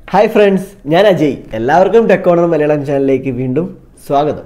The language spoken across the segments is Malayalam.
ഹായ് ഫ്രണ്ട്സ് ഞാൻ അജയ് എല്ലാവർക്കും ടെക്കോണർ മലയാളം ചാനലിലേക്ക് വീണ്ടും സ്വാഗതം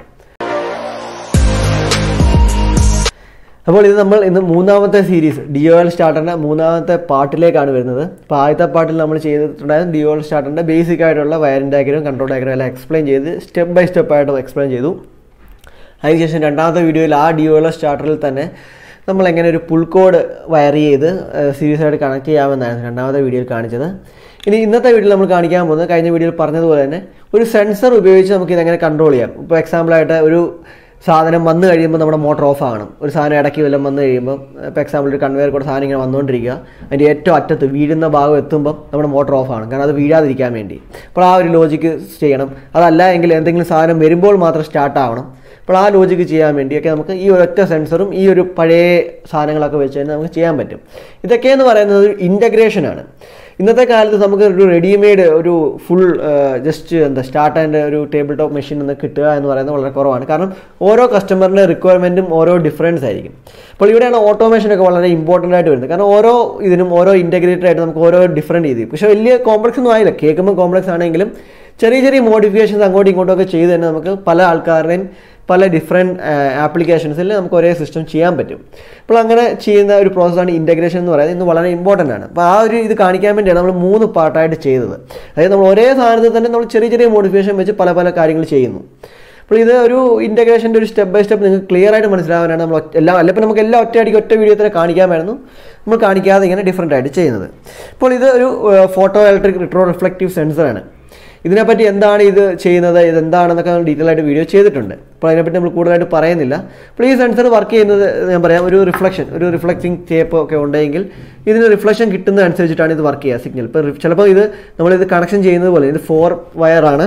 അപ്പോൾ ഇത് നമ്മൾ ഇന്ന് മൂന്നാമത്തെ സീരീസ് ഡി ഒ എൽ സ്റ്റാർട്ടറിൻ്റെ മൂന്നാമത്തെ പാർട്ടിലേക്കാണ് വരുന്നത് അപ്പോൾ ആദ്യത്തെ പാർട്ടിൽ നമ്മൾ ചെയ്തിട്ടുണ്ടായിരുന്ന ഡി ഒ എൽ സ്റ്റാർട്ടറിൻ്റെ ബേസിക് ആയിട്ടുള്ള വയറിൻ ഡയഗ്രം കൺട്രോൾ ഡയഗ്രം എല്ലാം എക്സ്പ്ലെയിൻ ചെയ്ത് സ്റ്റെപ്പ് ബൈ സ്റ്റെപ്പ് ആയിട്ട് എക്സ്പ്ലെയിൻ ചെയ്തു അതിനുശേഷം രണ്ടാമത്തെ വീഡിയോയിൽ ആ ഡി ഒ എൽ സ്റ്റാർട്ടറിൽ തന്നെ നമ്മൾ എങ്ങനെ ഒരു പുൾ കോഡ് വയർ ചെയ്ത് സീരീസ് ആയിട്ട് കണക്ട് ചെയ്യാമെന്നാണ് രണ്ടാമത്തെ വീഡിയോയിൽ കാണിച്ചത് ഇനി ഇന്നത്തെ വീഡിയോയിൽ നമ്മൾ കാണിക്കാൻ പോകുന്നത് കഴിഞ്ഞ വീഡിയോയിൽ പറഞ്ഞതുപോലെ തന്നെ ഒരു സെൻസർ ഉപയോഗിച്ച് നമുക്ക് ഇതെങ്ങനെ കൺട്രോൾ ചെയ്യാം ഇപ്പോൾ എക്സാമ്പിളായിട്ട് ഒരു സാധനം വന്നു കഴിയുമ്പോൾ നമ്മുടെ മോട്ടർ ഓഫ് ആകണം ഒരു സാധനം ഇടയ്ക്ക് വല്ലതും വന്നു കഴിയുമ്പോൾ ഇപ്പോൾ എക്സാമ്പിൾ ഒരു കൺവെയർ കൂടെ സാധനം ഇങ്ങനെ വന്നുകൊണ്ടിരിക്കുക അതിൻ്റെ ഏറ്റവും അറ്റത്ത് വീഴുന്ന ഭാഗം എത്തുമ്പോൾ നമ്മുടെ മോട്ടർ ഓഫ് ആണ് കാരണം അത് വീഴാതിരിക്കാൻ വേണ്ടി അപ്പോൾ ആ ഒരു ലോജിക്ക് ചെയ്യണം അതല്ല എങ്കിൽ എന്തെങ്കിലും സാധനം വരുമ്പോൾ മാത്രം സ്റ്റാർട്ട് ആവണം അപ്പോൾ ആ ലോജിക്ക് ചെയ്യാൻ വേണ്ടിയൊക്കെ നമുക്ക് ഈ ഒരൊറ്റ സെൻസറും ഈ ഒരു പഴയ സാധനങ്ങളൊക്കെ വെച്ച് തന്നെ നമുക്ക് ചെയ്യാൻ പറ്റും ഇതൊക്കെയെന്ന് പറയുന്നത് ഒരു ഇൻ്റഗ്രേഷനാണ് ഇന്നത്തെ കാലത്ത് നമുക്ക് ഒരു റെഡിമെയ്ഡ് ഒരു ഫുൾ ജസ്റ്റ് എന്താ സ്റ്റാർട്ട് ആൻഡ് ഒരു ടേബിൾ ടോപ്പ് മെഷീൻ ഒന്ന് കിട്ടുക എന്ന് പറയുന്നത് വളരെ കുറവാണ് കാരണം ഓരോ കസ്റ്റമറിൻ്റെ റിക്വയർമെൻറ്റും ഓരോ ഡിഫറൻസ് ആയിരിക്കും അപ്പോൾ ഇവിടെയാണ് ഓട്ടോമേഷനൊക്കെ വളരെ ഇമ്പോർട്ടൻ്റ് ആയിട്ട് വരുന്നത് കാരണം ഓരോ ഇതിനും ഓരോ ഇൻറ്റഗ്രേറ്റഡ് ആയിട്ട് നമുക്ക് ഓരോ ഡിഫറൻറ്റ് രീതി പക്ഷേ വലിയ കോംപ്ലക്സ് ഒന്നും ആയില്ല കേൾക്കുമ്പോൾ കോംപ്ലക്സ് ആണെങ്കിലും ചെറിയ ചെറിയ മോഡിഫിക്കേഷൻസ് അങ്ങോട്ടും ഇങ്ങോട്ടും ഒക്കെ ചെയ്ത് തന്നെ നമുക്ക് പല ആൾക്കാരുടെയും പല ഡിഫറെൻറ്റ് ആപ്ലിക്കേഷൻസിൽ നമുക്ക് ഒരേ സിസ്റ്റം ചെയ്യാൻ പറ്റും അപ്പോൾ അങ്ങനെ ചെയ്യുന്ന ഒരു പ്രോസസ്സാണ് ഇൻറ്റഗ്രേഷൻ എന്ന് പറയുന്നത് ഇന്ന് വളരെ ഇമ്പോർട്ടൻ്റ് ആണ് അപ്പോൾ ആ ഒരു ഇത് കാണിക്കാൻ വേണ്ടിയാണ് നമ്മൾ മൂന്ന് പാർട്ടായിട്ട് ചെയ്തത് അതായത് നമ്മൾ ഒരേ സാധനത്തിൽ തന്നെ നമ്മൾ ചെറിയ ചെറിയ മോഡിഫിക്കേഷൻ വെച്ച് പല പല കാര്യങ്ങൾ ചെയ്യുന്നു അപ്പോൾ ഇത് ഒരു ഇൻറ്റഗ്രേഷൻ്റെ ഒരു സ്റ്റെപ്പ് ബൈ സ്റ്റെപ്പ് നിങ്ങൾക്ക് ക്ലിയർ ആയിട്ട് മനസ്സിലാവാനാണ് നമ്മൾ എല്ലാം അല്ലെങ്കിൽ നമുക്ക് എല്ലാം ഒറ്റയടിക്ക് ഒറ്റ വീഡിയോ തന്നെ കാണിക്കാമായിരുന്നു നമ്മൾ കാണിക്കാതെ ഇങ്ങനെ ഡിഫറെൻ്റ് ആയിട്ട് ചെയ്യുന്നത് അപ്പോൾ ഇത് ഒരു ഫോട്ടോ ഇലക്ട്രിക് റിട്രോ റിഫ്ലക്റ്റീവ് സെൻസറാണ് ഇതിനെപ്പറ്റി എന്താണ് ഇത് ചെയ്യുന്നത് ഇതെന്താണെന്നൊക്കെ ഡീറ്റെയിൽ ആയിട്ട് വീഡിയോ ചെയ്തിട്ടുണ്ട് അപ്പോൾ അതിനെപ്പറ്റി നമ്മൾ കൂടുതലായിട്ട് പറയുന്നില്ല അപ്പോൾ ഈ സെൻസർ വർക്ക് ചെയ്യുന്നത് ഞാൻ പറയാം ഒരു റിഫ്ലക്ഷൻ ഒരു റിഫ്ലക്റ്റിംഗ് ടേപ്പ് ഒക്കെ ഉണ്ടെങ്കിൽ ഇതിന് റിഫ്ലക്ഷൻ കിട്ടുന്നതനുസരിച്ചിട്ടാണ് ഇത് വർക്ക് ചെയ്യുക സിഗ്നൽ ഇപ്പോൾ ചിലപ്പോൾ ഇത് നമ്മളിത് കണക്ഷൻ ചെയ്യുന്നത് പോലെ ഇത് ഫോർ വയറാണ്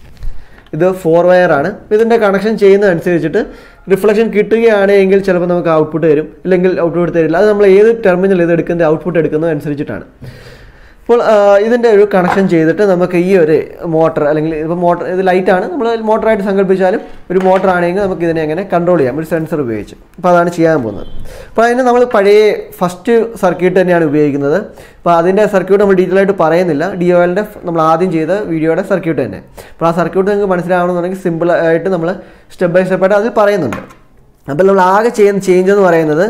ഇത് ഫോർ വയർ ആണ് ഇതിൻ്റെ കണക്ഷൻ ചെയ്യുന്നതനുസരിച്ചിട്ട് റിഫ്ലക്ഷൻ കിട്ടുകയാണെങ്കിൽ ചിലപ്പോൾ നമുക്ക് ഔട്ട്പുട്ട് തരും ഇല്ലെങ്കിൽ ഔട്ട്പുട്ട് തരില്ല അത് നമ്മൾ ഏത് ടെർമിനൽ ഇത് എടുക്കുന്നത് ഔട്ട്പുട്ട് എടുക്കുന്നത് അനുസരിച്ചിട്ടാണ് അപ്പോൾ ഇതിൻ്റെ ഒരു കണക്ഷൻ ചെയ്തിട്ട് നമുക്ക് ഈ ഒരു മോട്ടർ അല്ലെങ്കിൽ ഇപ്പോൾ മോട്ടർ ഇത് ലൈറ്റാണ് നമ്മൾ മോട്ടറായിട്ട് സങ്കല്പിച്ചാലും ഒരു മോട്ടർ ആണെങ്കിൽ നമുക്ക് ഇതിനെ എങ്ങനെ കൺട്രോൾ ചെയ്യാം ഒരു സെൻസർ ഉപയോഗിച്ച് അപ്പോൾ അതാണ് ചെയ്യാൻ പോകുന്നത് അപ്പോൾ അതിന് നമ്മൾ പഴയ ഫസ്റ്റ് സർക്യൂട്ട് തന്നെയാണ് ഉപയോഗിക്കുന്നത് അപ്പോൾ അതിൻ്റെ സർക്യൂട്ട് നമ്മൾ ഡീറ്റെയിൽ ആയിട്ട് പറയുന്നില്ല ഡി ഒ എല്ലിൻ്റെ നമ്മൾ ആദ്യം ചെയ്ത വീഡിയോയുടെ സർക്യൂട്ട് തന്നെ അപ്പോൾ ആ സർക്യൂട്ട് നിങ്ങൾക്ക് മനസ്സിലാവണമെന്നുണ്ടെങ്കിൽ സിമ്പിൾ ആയിട്ട് നമ്മൾ സ്റ്റെപ്പ് ബൈ സ്റ്റെപ്പ് ആയിട്ട് അതിൽ പറയുന്നുണ്ട് അപ്പോൾ നമ്മൾ ആകെ ചെയ്യുന്ന ചേഞ്ച് എന്ന് പറയുന്നത്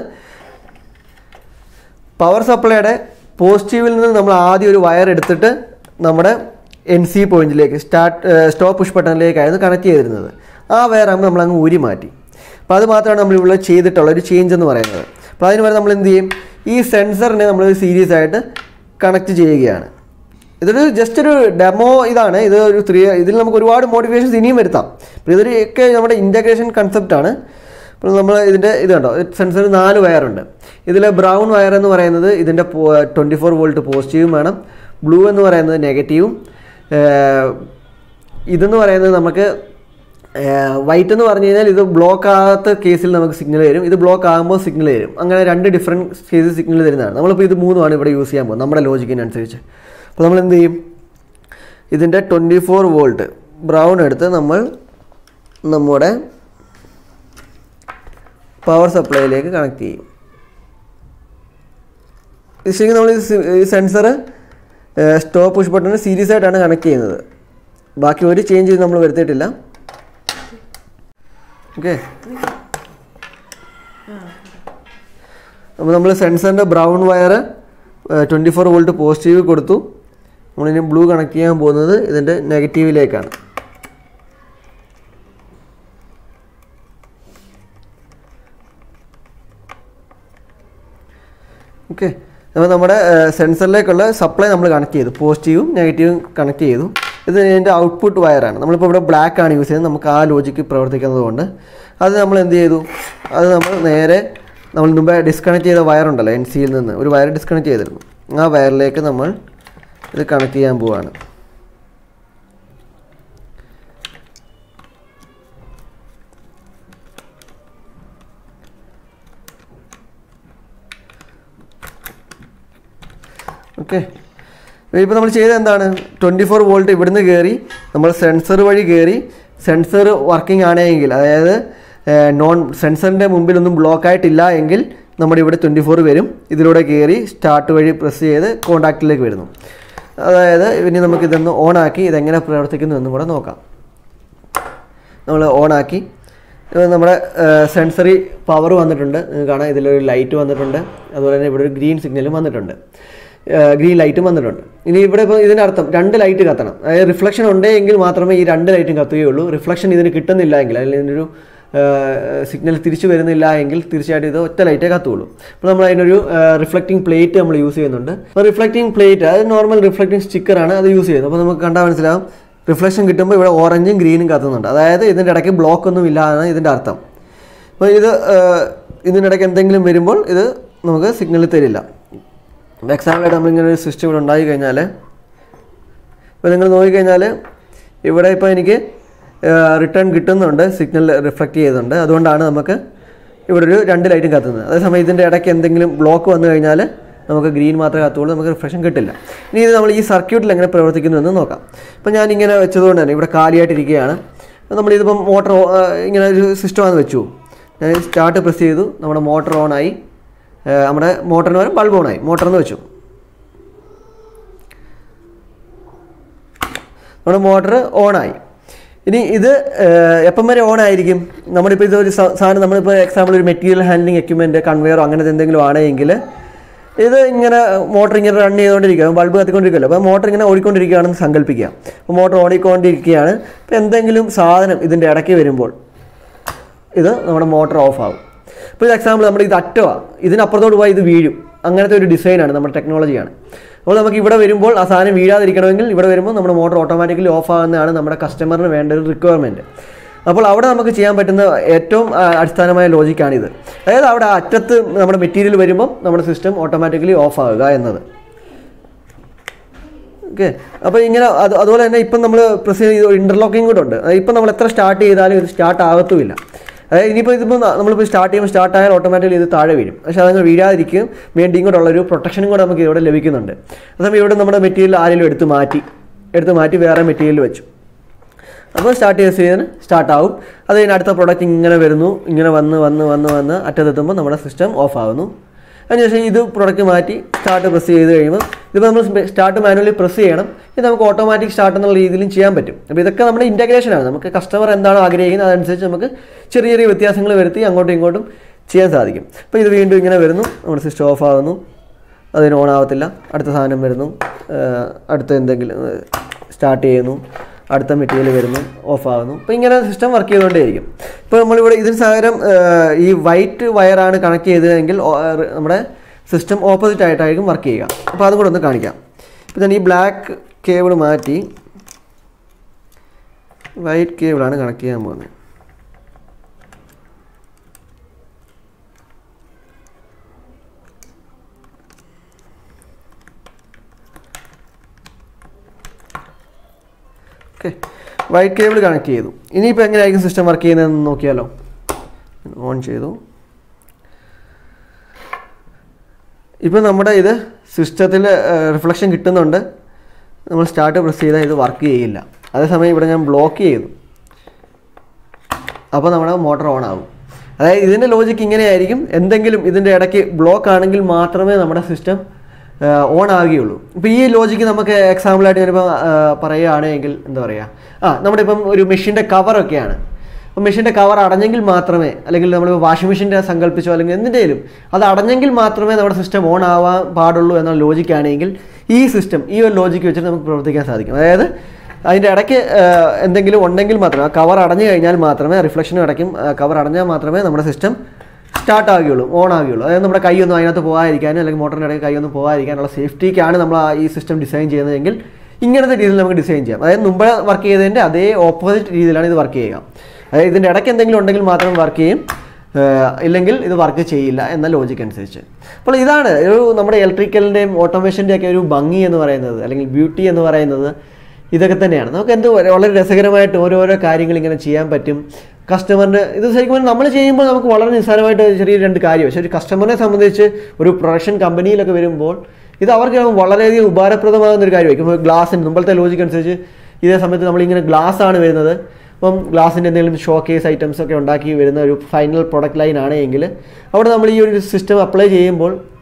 പവർ സപ്ലൈയുടെ പോസിറ്റീവിൽ നിന്ന് നമ്മൾ ആദ്യം ഒരു വയർ എടുത്തിട്ട് നമ്മുടെ എൻ സി പോയിന്റിലേക്ക് സ്റ്റാർട്ട് സ്റ്റോപ്പ് പുഷ് ബട്ടണിലേക്കായിരുന്നു കണക്ട് ചെയ്തിരുന്നത് ആ വയറാകുമ്പോൾ നമ്മൾ അങ്ങ് ഊരി മാറ്റി അപ്പോൾ അത് മാത്രമാണ് നമ്മൾ ഇവിടെ ചെയ്തിട്ടുള്ള ഒരു ചേഞ്ച് എന്ന് പറയുന്നത് അപ്പോൾ അതിന് വരെ നമ്മൾ എന്ത് ചെയ്യും ഈ സെൻസറിനെ നമ്മൾ സീരീസ് ആയിട്ട് കണക്ട് ചെയ്യുകയാണ് ഇതൊരു ജസ്റ്റ് ഒരു ഡെമോ ഇതാണ് ഇത് ഒരു ത്രീ ഇതിൽ നമുക്ക് ഒരുപാട് മോട്ടിവേഷൻസ് ഇനിയും വരുത്താം അപ്പോൾ ഇതൊരു ഒക്കെ നമ്മുടെ ഇൻറ്റഗ്രേഷൻ കൺസെപ്റ്റാണ് അപ്പോൾ നമ്മൾ ഇതിൻ്റെ ഇത് കണ്ടോ സെൻസർ നാല് വയറുണ്ട് ഇതിൽ ബ്രൗൺ വയർ എന്ന് പറയുന്നത് ഇതിൻ്റെ ട്വൻറ്റി ഫോർ വോൾട്ട് പോസിറ്റീവും വേണം ബ്ലൂ എന്ന് പറയുന്നത് നെഗറ്റീവും ഇതെന്ന് പറയുന്നത് നമുക്ക് വൈറ്റ് എന്ന് പറഞ്ഞു കഴിഞ്ഞാൽ ഇത് ബ്ലോക്ക് ആകാത്ത കേസിൽ നമുക്ക് സിഗ്നൽ തരും ഇത് ബ്ലോക്ക് ആകുമ്പോൾ സിഗ്നൽ തരും അങ്ങനെ രണ്ട് ഡിഫറെൻറ്റ് കേസിൽ സിഗ്നൽ തരുന്നതാണ് നമ്മളിപ്പോൾ ഇത് മൂന്നുമാണ് ഇവിടെ യൂസ് ചെയ്യാൻ പോകുന്നത് നമ്മുടെ ലോജിക്കിനനുസരിച്ച് അപ്പോൾ നമ്മൾ എന്ത് ചെയ്യും ഇതിൻ്റെ ട്വൻറ്റി ഫോർ വോൾട്ട് ബ്രൗൺ എടുത്ത് നമ്മൾ നമ്മുടെ പവർ സപ്ലൈയിലേക്ക് കണക്ട് ചെയ്യും ഇത് ശരിക്കും നമ്മൾ ഈ sensor stop push button series ആയിട്ടാണ് കണക്ട് ചെയ്യുന്നത് ബാക്കി ഒരു ചേഞ്ച് നമ്മൾ വരുത്തിയിട്ടില്ല ഓക്കെ അപ്പോൾ നമ്മൾ സെൻസറിൻ്റെ brown wire twenty four volt positive കൊടുത്തു നമ്മളിനി ബ്ലൂ കണക്ട് ചെയ്യാൻ പോകുന്നത് ഇതിൻ്റെ നെഗറ്റീവിലേക്കാണ് ഓക്കെ അപ്പോൾ നമ്മുടെ സെൻസറിലേക്കുള്ള സപ്ലൈ നമ്മൾ കണക്ട് ചെയ്തു പോസിറ്റീവും നെഗറ്റീവും കണക്ട് ചെയ്തു ഇത് ഇതിൻ്റെ ഔട്ട്പുട്ട് വയറാണ് നമ്മളിപ്പോൾ ഇവിടെ ബ്ലാക്ക് ആണ് യൂസ് ചെയ്യുന്നത് നമുക്ക് ആ ലോജിക്ക് പ്രവർത്തിക്കുന്നത് കൊണ്ട് അത് നമ്മൾ എന്ത് ചെയ്തു അത് നമ്മൾ നേരെ നമ്മൾ മുമ്പേ ഡിസ്കണക്ട് ചെയ്ത വയറുണ്ടല്ലോ എൻ സിയിൽ നിന്ന് ഒരു വയർ ഡിസ്കണക്ട് ചെയ്തിരുന്നു ആ വയറിലേക്ക് നമ്മൾ ഇത് കണക്ട് ചെയ്യാൻ പോവാണ് ഓക്കെ ഇപ്പോൾ നമ്മൾ ചെയ്തത് എന്താണ് ട്വൻറ്റി ഫോർ വോൾട്ട് ഇവിടുന്ന് കയറി നമ്മൾ സെൻസർ വഴി കയറി സെൻസർ വർക്കിംഗ് ആണെങ്കിൽ അതായത് നോൺ സെൻസറിൻ്റെ മുമ്പിലൊന്നും ബ്ലോക്ക് ആയിട്ടില്ല എങ്കിൽ നമ്മുടെ ഇവിടെ ട്വൻറ്റി ഫോർ വരും ഇതിലൂടെ കയറി സ്റ്റാർട്ട് വഴി പ്രസ് ചെയ്ത് കോണ്ടാക്റ്റിലേക്ക് വരുന്നു അതായത് ഇനി നമുക്ക് ഇതൊന്ന് ഓണാക്കി ഇതെങ്ങനെ പ്രവർത്തിക്കുന്നു എന്നും കൂടെ നോക്കാം നമ്മൾ ഓണാക്കി ഇത് നമ്മുടെ സെൻസറി പവർ വന്നിട്ടുണ്ട് നിങ്ങൾക്ക് കാണാം ഇതിലൊരു ലൈറ്റ് വന്നിട്ടുണ്ട് അതുപോലെ തന്നെ ഇവിടെ ഒരു ഗ്രീൻ സിഗ്നലും വന്നിട്ടുണ്ട് ഗ്രീൻ ലൈറ്റും വന്നിട്ടുണ്ട് ഇനി ഇവിടെ ഇപ്പോൾ ഇതിൻ്റെ അർത്ഥം രണ്ട് ലൈറ്റ് കത്തണം അതായത് റിഫ്ലക്ഷൻ ഉണ്ടെങ്കിൽ മാത്രമേ ഈ രണ്ട് ലൈറ്റും കത്തുകയുള്ളൂ റിഫ്ലക്ഷൻ ഇതിന് കിട്ടുന്നില്ല എങ്കിൽ അല്ലെങ്കിൽ ഇതിനൊരു സിഗ്നൽ തിരിച്ചു വരുന്നില്ല എങ്കിൽ തീർച്ചയായിട്ടും ഇത് ഒറ്റ ലൈറ്റേ കത്തുള്ളൂ അപ്പോൾ നമ്മൾ അതിനൊരു റിഫ്ലക്റ്റിംഗ് പ്ലേറ്റ് നമ്മൾ യൂസ് ചെയ്യുന്നുണ്ട് അപ്പോൾ റിഫ്ലക്റ്റിംഗ് പ്ലേറ്റ് അത് നോർമൽ റിഫ്ലക്റ്റിംഗ് സ്റ്റിക്കറാണ് അത് യൂസ് ചെയ്യുന്നത് അപ്പോൾ നമുക്ക് കണ്ടാൽ മനസ്സിലാവും റിഫ്ലക്ഷൻ കിട്ടുമ്പോൾ ഇവിടെ ഓറഞ്ചും ഗ്രീനും കത്തുന്നുണ്ട് അതായത് ഇതിൻ്റെ ഇടയ്ക്ക് ബ്ലോക്ക് ഒന്നും ഇല്ല എന്നാണ് ഇതിൻ്റെ അർത്ഥം അപ്പോൾ ഇത് ഏഹ്, ഇതിൻ്റെ ഇടയ്ക്ക് എന്തെങ്കിലും വരുമ്പോൾ ഇത് നമുക്ക് സിഗ്നൽ തരില്ല എക്സാമ്പിളായിട്ട് നമ്മളിങ്ങനെ ഒരു സിസ്റ്റം ഇവിടെ ഉണ്ടായി കഴിഞ്ഞാൽ ഇപ്പോൾ നിങ്ങൾ നോക്കിക്കഴിഞ്ഞാൽ ഇവിടെ ഇപ്പോൾ എനിക്ക് റിട്ടേൺ കിട്ടുന്നുണ്ട് സിഗ്നൽ റിഫ്ലക്റ്റ് ചെയ്യുന്നുണ്ട് അതുകൊണ്ടാണ് നമുക്ക് ഇവിടെ ഒരു രണ്ട് ലൈറ്റും കത്തുന്നത് അതേസമയം ഇതിൻ്റെ ഇടയ്ക്ക് എന്തെങ്കിലും ബ്ലോക്ക് വന്നു കഴിഞ്ഞാൽ നമുക്ക് ഗ്രീൻ മാത്രമേ കത്തുള്ളൂ നമുക്ക് റിഫ്ലക്ഷൻ കിട്ടില്ല ഇനി ഇത് നമ്മൾ ഈ സർക്യൂട്ടിൽ എങ്ങനെ പ്രവർത്തിക്കുന്നു എന്ന് നോക്കാം ഇപ്പോൾ ഞാൻ ഇങ്ങനെ വെച്ചതുകൊണ്ട് തന്നെ ഇവിടെ കാലിയായിട്ടിരിക്കുകയാണ് നമ്മളിതിപ്പം മോട്ടർ ഇങ്ങനെ ഒരു സിസ്റ്റമാണെന്ന് വെച്ചു ഞാൻ സ്റ്റാർട്ട് പ്രസ് ചെയ്തു നമ്മുടെ മോട്ടർ ഓണായി നമ്മുടെ മോട്ടറിന് പകരം ബൾബ് ഓണായി മോട്ടറിന്ന് വെച്ചു നമ്മുടെ മോട്ടർ ഓണായി ഇനി ഇത് ഏഹ്, എപ്പം വരെ ഓൺ ആയിരിക്കും നമ്മളിപ്പോൾ ഇതൊരു സ- സാധനം നമ്മളിപ്പോൾ എക്സാമ്പിൾ ഒരു മെറ്റീരിയൽ ഹാൻഡ്ലിംഗ് എക്യുപ്മെൻറ്റ് കൺവെയറോ അങ്ങനത്തെ എന്തെങ്കിലും ആണെങ്കിൽ ഇത് ഇങ്ങനെ മോട്ടർ ഇങ്ങനെ റൺ ചെയ്തുകൊണ്ടിരിക്കുക ബൾബ് കത്തിക്കൊണ്ടിരിക്കുമല്ലോ അപ്പോൾ മോട്ടർ ഇങ്ങനെ ഓടിക്കൊണ്ടിരിക്കുകയാണെന്ന് സങ്കല്പിക്കുക അപ്പോൾ മോട്ടർ ഓടിക്കൊണ്ടിരിക്കുകയാണ് അപ്പോൾ എന്തെങ്കിലും സാധനം ഇതിൻ്റെ ഇടയ്ക്ക് വരുമ്പോൾ ഇത് നമ്മുടെ മോട്ടർ ഓഫ് ആവും ഇപ്പോൾ ഇത് എക്സാമ്പിൾ നമ്മുടെ ഇത് അറ്റമാണ് ഇതിനപ്പുറത്തോട്ട് പോയി ഇത് വീഴും അങ്ങനത്തെ ഒരു ഡിസൈനാണ് നമ്മുടെ ടെക്നോളജിയാണ് അപ്പോൾ നമുക്ക് ഇവിടെ വരുമ്പോൾ ആ സാധനം വീഴാതിരിക്കണമെങ്കിൽ ഇവിടെ വരുമ്പോൾ നമ്മുടെ മോട്ടർ ഓട്ടോമാറ്റിക്കലി ഓഫ് ആകുന്നതാണ് നമ്മുടെ കസ്റ്റമറിന് വേണ്ട ഒരു റിക്വയർമെൻറ്റ് അപ്പോൾ അവിടെ നമുക്ക് ചെയ്യാൻ പറ്റുന്ന ഏറ്റവും ആ, അടിസ്ഥാനമായ ലോജിക്കാണിത് അതായത് അവിടെ ആ അറ്റത്ത് നമ്മുടെ മെറ്റീരിയൽ വരുമ്പോൾ നമ്മുടെ സിസ്റ്റം ഓട്ടോമാറ്റിക്കലി ഓഫ് ആവുക എന്നത് ഓക്കെ അപ്പോൾ ഇങ്ങനെ അത് അതുപോലെ തന്നെ ഇപ്പം നമ്മൾ പ്രസ് ചെയ്ത് ഇൻ്റർലോക്കിംഗ് കൂടെ ഉണ്ട് അതായത് ഇപ്പം നമ്മൾ എത്ര സ്റ്റാർട്ട് ചെയ്താലും ഇത് സ്റ്റാർട്ട് ആകത്തുമില്ല അതായത് ഇനിയിപ്പോൾ ഇതിപ്പോൾ നമ്മളിപ്പോൾ സ്റ്റാർട്ട് ചെയ്യുമ്പോൾ സ്റ്റാർട്ട് ആയാൽ ഓട്ടോമാറ്റിക്കലി ഇത് താഴെ വീഴും പക്ഷേ അതങ്ങ് വീഴാതിരിക്കും വേണ്ടിയും കൂടെ ഉള്ളൊരു പ്രൊട്ടക്ഷനും കൂടെ നമുക്ക് ഇവിടെ ലഭിക്കുന്നുണ്ട് അതേസമയം ഇവിടെ നമ്മുടെ മെറ്റീരിയൽ ആരെങ്കിലും എടുത്ത് മാറ്റി എടുത്ത് മാറ്റി വേറെ മെറ്റീരിയൽ വെച്ചു അപ്പോൾ സ്റ്റാർട്ട് ചെയ്ത് ചെയ്യുന്നതിന് സ്റ്റാർട്ട് ആവും അത് കഴിഞ്ഞ് അടുത്ത പ്രോഡക്റ്റ് ഇങ്ങനെ വരുന്നു ഇങ്ങനെ വന്ന് വന്ന് വന്ന് വന്ന് അറ്റത്തെത്തുമ്പോൾ നമ്മുടെ സിസ്റ്റം ഓഫ് ആകുന്നു അതിനുശേഷം ഇത് പ്രൊഡക്റ്റ് മാറ്റി സ്റ്റാർട്ട് പ്രസ് ചെയ്ത് കഴിയുമ്പോൾ ഇതിപ്പോൾ നമ്മൾ സ്റ്റാർട്ട് മാനുവലി പ്രസ് ചെയ്യണം ഇത് നമുക്ക് ഓട്ടോമാറ്റിക് സ്റ്റാർട്ട് എന്നുള്ള രീതിയിലും ചെയ്യാൻ പറ്റും അപ്പോൾ ഇതൊക്കെ നമ്മുടെ ഇൻറ്റഗ്രേഷനാണ് നമുക്ക് കസ്റ്റമർ എന്താണോ ആഗ്രഹിക്കുന്നത് അതനുസരിച്ച് നമുക്ക് ചെറിയ ചെറിയ വ്യത്യാസങ്ങൾ വരുത്തി അങ്ങോട്ടും ഇങ്ങോട്ടും ചെയ്യാൻ സാധിക്കും അപ്പോൾ ഇത് വീണ്ടും ഇങ്ങനെ വരുന്നു നമ്മുടെ സിസ്റ്റം ഓഫ് ആകുന്നു അതിന് ഓൺ ആവത്തില്ല അടുത്ത സാധനം വരുന്നു ഏഹ് അടുത്ത എന്തെങ്കിലും സ്റ്റാർട്ട് ചെയ്യുന്നു അടുത്ത മെറ്റീരിയൽ വരുന്നു ഓഫ് ആകുന്നു അപ്പോൾ ഇങ്ങനെ സിസ്റ്റം വർക്ക് ചെയ്തുകൊണ്ടേയിരിക്കും ഇപ്പോൾ നമ്മളിവിടെ ഇതിന് പകരം ഏഹ് ഈ വൈറ്റ് വയറാണ് കണക്ട് ചെയ്തതെങ്കിൽ ഓ- ഏഹ് നമ്മുടെ സിസ്റ്റം ഓപ്പോസിറ്റ് ആയിട്ടായിരിക്കും വർക്ക് ചെയ്യുക അപ്പോൾ അതും കൂടെ ഒന്ന് കാണിക്കാം ഇപ്പോൾ ഞാൻ ഈ ബ്ലാക്ക് കേബിൾ മാറ്റി വൈറ്റ് കേബിളാണ് കണക്ട് ചെയ്യാൻ പോകുന്നത് ഓക്കെ വൈറ്റ് കേബിൾ കണക്ട് ചെയ്തു ഇനിയിപ്പോൾ എങ്ങനെയായിരിക്കും സിസ്റ്റം വർക്ക് ചെയ്യുന്നതെന്ന് നോക്കിയാലോ ഓൺ ചെയ്തു ഇപ്പോൾ നമ്മുടെ ഇത് സിസ്റ്റത്തിൽ റിഫ്ലക്ഷൻ കിട്ടുന്നുണ്ട് നമ്മൾ സ്റ്റാർട്ട് പ്രസ് ചെയ്താൽ ഇത് വർക്ക് ചെയ്യില്ല അതേസമയം ഇവിടെ ഞാൻ ബ്ലോക്ക് ചെയ്തു അപ്പോൾ നമ്മുടെ മോട്ടർ ഓൺ ആകും അതായത് ഇതിൻ്റെ ലോജിക്ക് ഇങ്ങനെയായിരിക്കും എന്തെങ്കിലും ഇതിൻ്റെ ഇടയ്ക്ക് ബ്ലോക്ക് ആണെങ്കിൽ മാത്രമേ നമ്മുടെ സിസ്റ്റം ഓൺ ആകുകയുള്ളൂ ഇപ്പോൾ ഈ ലോജിക്ക് നമുക്ക് എക്സാമ്പിളായിട്ട് ഞാനിപ്പോൾ പറയുകയാണെങ്കിൽ എന്താ പറയുക ആ നമ്മുടെ ഇപ്പം ഒരു മെഷീൻ്റെ കവറൊക്കെയാണ് അപ്പോൾ മെഷീൻ്റെ കവർ അടഞ്ഞെങ്കിൽ മാത്രമേ അല്ലെങ്കിൽ നമ്മൾ വാഷിംഗ് മെഷീൻ്റെ സങ്കല്പിച്ചോ അല്ലെങ്കിൽ എന്തിൻ്റെയും അത് അടഞ്ഞെങ്കിൽ മാത്രമേ നമ്മുടെ സിസ്റ്റം ഓൺ ആവാൻ പാടുള്ളൂ എന്നുള്ള ലോജിക്കാണെങ്കിൽ ഈ സിസ്റ്റം ഈ ഒരു ലോജിക്ക് വെച്ചിട്ട് നമുക്ക് പ്രവർത്തിക്കാൻ സാധിക്കും അതായത് അതിൻ്റെ ഇടയ്ക്ക് ആ, എന്തെങ്കിലും ഉണ്ടെങ്കിൽ മാത്രമേ ആ കവർ അടഞ്ഞു കഴിഞ്ഞാൽ മാത്രമേ റിഫ്ലക്ഷനും ഇടയ്ക്കും കവർ അടഞ്ഞാൽ മാത്രമേ നമ്മുടെ സിസ്റ്റം സ്റ്റാർട്ട് ആകുകയുള്ളൂ ഓൺ ആകുകയുള്ളൂ അതായത് നമ്മുടെ കൈയൊന്നും അതിനകത്ത് പോകാതിരിക്കാനും അല്ലെങ്കിൽ മോട്ടറിൻ്റെ ഇടയ്ക്ക് കൈയൊന്നും പോകാതിരിക്കാനുള്ള സേഫ്റ്റിക്കാണ് നമ്മൾ ആ ഈ സിസ്റ്റം ഡിസൈൻ ചെയ്യുന്നതെങ്കിൽ ഇങ്ങനത്തെ രീതിയിൽ നമുക്ക് ഡിസൈൻ ചെയ്യാം അതായത് മുമ്പ് വർക്ക് ചെയ്തതിൻ്റെ അതേ ഓപ്പോസിറ്റ് രീതിയിലാണ് ഇത് വർക്ക് ചെയ്യുക അതായത് ഇതിൻ്റെ ഇടയ്ക്ക് എന്തെങ്കിലും ഉണ്ടെങ്കിൽ മാത്രം വർക്ക് ചെയ്യും ഏഹ് ഇല്ലെങ്കിൽ ഇത് വർക്ക് ചെയ്യില്ല എന്ന ലോജിക്ക് അനുസരിച്ച് അപ്പോൾ ഇതാണ് ഒരു നമ്മുടെ ഇലക്ട്രിക്കലിൻ്റെയും ഓട്ടോമേഷൻ്റെ ഒക്കെ ഒരു ഭംഗി എന്ന് പറയുന്നത് അല്ലെങ്കിൽ ബ്യൂട്ടി എന്ന് പറയുന്നത് ഇതൊക്കെ തന്നെയാണ് നമുക്ക് എന്ത് വരെ- വളരെ രസകരമായിട്ട് ഓരോരോ കാര്യങ്ങൾ ഇങ്ങനെ ചെയ്യാൻ പറ്റും കസ്റ്റമറിന് ഇത് ശരിക്കും പറഞ്ഞാൽ നമ്മൾ ചെയ്യുമ്പോൾ നമുക്ക് വളരെ നിസ്സാരമായിട്ട് ചെറിയ രണ്ട് കാര്യം പക്ഷേ ഒരു കസ്റ്റമറിനെ സംബന്ധിച്ച് ഒരു പ്രൊഡക്ഷൻ കമ്പനിയിലൊക്കെ വരുമ്പോൾ ഇത് അവർക്ക് വളരെയധികം ഉപകാരപ്രദമാകുന്ന ഒരു കാര്യമായിരിക്കും ഇപ്പോൾ ഗ്ലാസിന് മുമ്പത്തെ ലോജിക്ക് അനുസരിച്ച് ഇതേ സമയത്ത് നമ്മളിങ്ങനെ ഗ്ലാസ് ആണ് വരുന്നത് അപ്പം ഗ്ലാസിൻ്റെ എന്തെങ്കിലും ഷോ കേസ് ഐറ്റംസ് ഒക്കെ ഉണ്ടാക്കി വരുന്ന ഒരു ഫൈനൽ പ്രൊഡക്റ്റ് ലൈൻ ആണ് എങ്കിൽ അവിടെ നമ്മൾ ഈ ഒരു സിസ്റ്റം അപ്ലൈ ചെയ്യുമ്പോൾ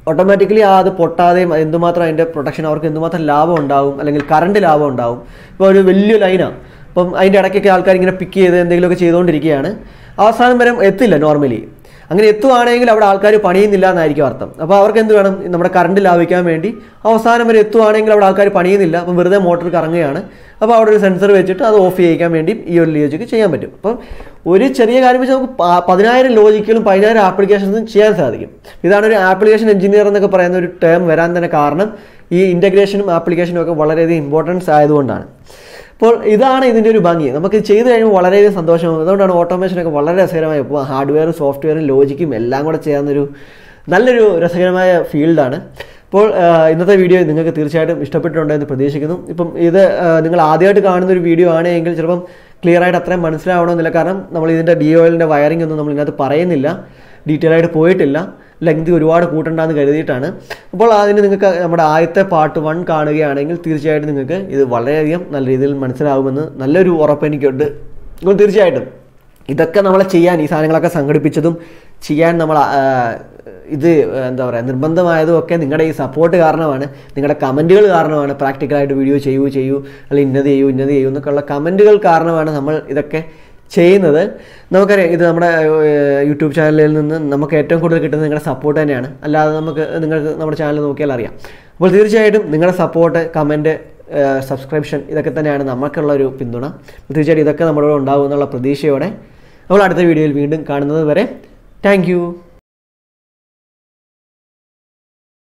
ഓട്ടോമാറ്റിക്കലി ആ അത് പൊട്ടാതെയും എന്തുമാത്രം അതിൻ്റെ പ്രൊട്ടക്ഷൻ അവർക്ക് എന്തുമാത്രം ലാഭം ഉണ്ടാവും അല്ലെങ്കിൽ കറണ്ട് ലാഭം ഉണ്ടാവും ഇപ്പോൾ ഒരു വലിയ ലൈനാണ് അപ്പം അതിൻ്റെ ഇടയ്ക്കൊക്കെ ആൾക്കാർ ഇങ്ങനെ പിക്ക് ചെയ്ത് എന്തെങ്കിലുമൊക്കെ ചെയ്തുകൊണ്ടിരിക്കുകയാണ് അവസാനം വരെ എത്തില്ല നോർമലി അങ്ങനെ എത്തുവാണെങ്കിൽ അവിടെ ആൾക്കാർ പണിയുന്നില്ല എന്നായിരിക്കും അർത്ഥം അപ്പോൾ അവർക്ക് എന്ത് വേണം നമ്മുടെ കറണ്ട് ലാഭിക്കാൻ വേണ്ടി അവസാനം വരെ എത്തുവാണെങ്കിൽ അവിടെ ആൾക്കാർ പണിയുന്നില്ല അപ്പം വെറുതെ മോട്ടോർ കറങ്ങുകയാണ് അപ്പോൾ അവിടെ ഒരു സെൻസർ വെച്ചിട്ട് അത് ഓഫ് ചെയ്യിക്കാൻ വേണ്ടി ഈ ഒരു ലോജിക്ക് ചെയ്യാൻ പറ്റും അപ്പം ഒരു ചെറിയ കാര്യം വെച്ചാൽ നമുക്ക് പ- പതിനായിരം ലോജിക്കലും പതിനായിരം ആപ്ലിക്കേഷൻസും ചെയ്യാൻ സാധിക്കും ഇതാണ് ഒരു ആപ്ലിക്കേഷൻ എഞ്ചിനീയർ എന്നൊക്കെ പറയുന്ന ഒരു ടേം വരാൻ തന്നെ കാരണം ഈ ഇൻ്റഗ്രേഷനും ആപ്ലിക്കേഷനും ഒക്കെ വളരെയധികം ഇമ്പോർട്ടൻസ് ആയതുകൊണ്ടാണ് അപ്പോൾ ഇതാണ് ഇതിൻ്റെ ഒരു ഭംഗി നമുക്ക് ഇത് ചെയ്ത് കഴിയുമ്പോൾ വളരെയധികം സന്തോഷമാകും അതുകൊണ്ടാണ് ഓട്ടോമേഷനൊക്കെ വളരെ രസകരമായി ഇപ്പോൾ ഹാർഡ്വെയറും സോഫ്റ്റ്വെയറും ലോജിക്കും എല്ലാം കൂടെ ചെയ്യാവുന്നൊരു നല്ലൊരു രസകരമായ ഫീൽഡാണ് അപ്പോൾ ആ, ഇന്നത്തെ വീഡിയോ നിങ്ങൾക്ക് തീർച്ചയായിട്ടും ഇഷ്ടപ്പെട്ടിട്ടുണ്ടെന്ന് പ്രതീക്ഷിക്കുന്നു ഇപ്പം ഇത് ആ, നിങ്ങൾ ആദ്യമായിട്ട് കാണുന്ന ഒരു വീഡിയോ ആണെങ്കിൽ ചിലപ്പം ക്ലിയർ ആയിട്ട് അത്രയും മനസ്സിലാവണമെന്നില്ല കാരണം നമ്മൾ ഇതിൻ്റെ ഡി ഓയിലിൻ്റെ വയറിംഗ് ഒന്നും നമ്മൾ ഇതിനകത്ത് പറയുന്നില്ല ഡീറ്റെയിൽ ആയിട്ട് പോയിട്ടില്ല ലെങ്ത് ഒരുപാട് കൂട്ടണ്ടെന്ന് കരുതിയിട്ടാണ് അപ്പോൾ അതിന് നിങ്ങൾക്ക് നമ്മുടെ ആദ്യത്തെ പാർട്ട് വൺ കാണുകയാണെങ്കിൽ തീർച്ചയായിട്ടും നിങ്ങൾക്ക് ഇത് വളരെയധികം നല്ല രീതിയിൽ മനസ്സിലാവുമെന്ന് നല്ലൊരു ഉറപ്പ് എനിക്കുണ്ട് അപ്പോൾ തീർച്ചയായിട്ടും ഇതൊക്കെ നമ്മളെ ചെയ്യാൻ ഈ സാധനങ്ങളൊക്കെ സംഘടിപ്പിച്ചതും ചെയ്യാൻ നമ്മൾ ആ, ഇത് എന്താ പറയുക നിർബന്ധമായതും ഒക്കെ നിങ്ങളുടെ ഈ സപ്പോർട്ട് കാരണമാണ് നിങ്ങളുടെ കമൻറ്റുകൾ കാരണമാണ് പ്രാക്ടിക്കലായിട്ട് വീഡിയോ ചെയ്യൂ ചെയ്യൂ അല്ലെങ്കിൽ ഇന്നത് ചെയ്യൂ ഇന്നത് ചെയ്യൂ എന്നൊക്കെയുള്ള കമൻറ്റുകൾ കാരണമാണ് നമ്മൾ ഇതൊക്കെ ചെയ്യുന്നത് നമുക്കറിയാം ഇത് നമ്മുടെ ഏഹ്, യൂട്യൂബ് ചാനലിൽ നിന്ന് നമുക്ക് ഏറ്റവും കൂടുതൽ കിട്ടുന്നത് നിങ്ങളുടെ സപ്പോർട്ട് തന്നെയാണ് അല്ലാതെ നമുക്ക് നിങ്ങൾക്ക് നമ്മുടെ ചാനൽ നോക്കിയാൽ അറിയാം അപ്പോൾ തീർച്ചയായിട്ടും നിങ്ങളുടെ സപ്പോർട്ട് കമൻറ്റ് സബ്സ്ക്രിപ്ഷൻ ഇതൊക്കെ തന്നെയാണ് നമുക്കുള്ള ഒരു പിന്തുണ തീർച്ചയായിട്ടും ഇതൊക്കെ നമ്മുടെ കൂടെ ഉണ്ടാകും എന്നുള്ള പ്രതീക്ഷയോടെ നമ്മൾ അടുത്ത വീഡിയോയിൽ വീണ്ടും കാണുന്നത് വരെ താങ്ക്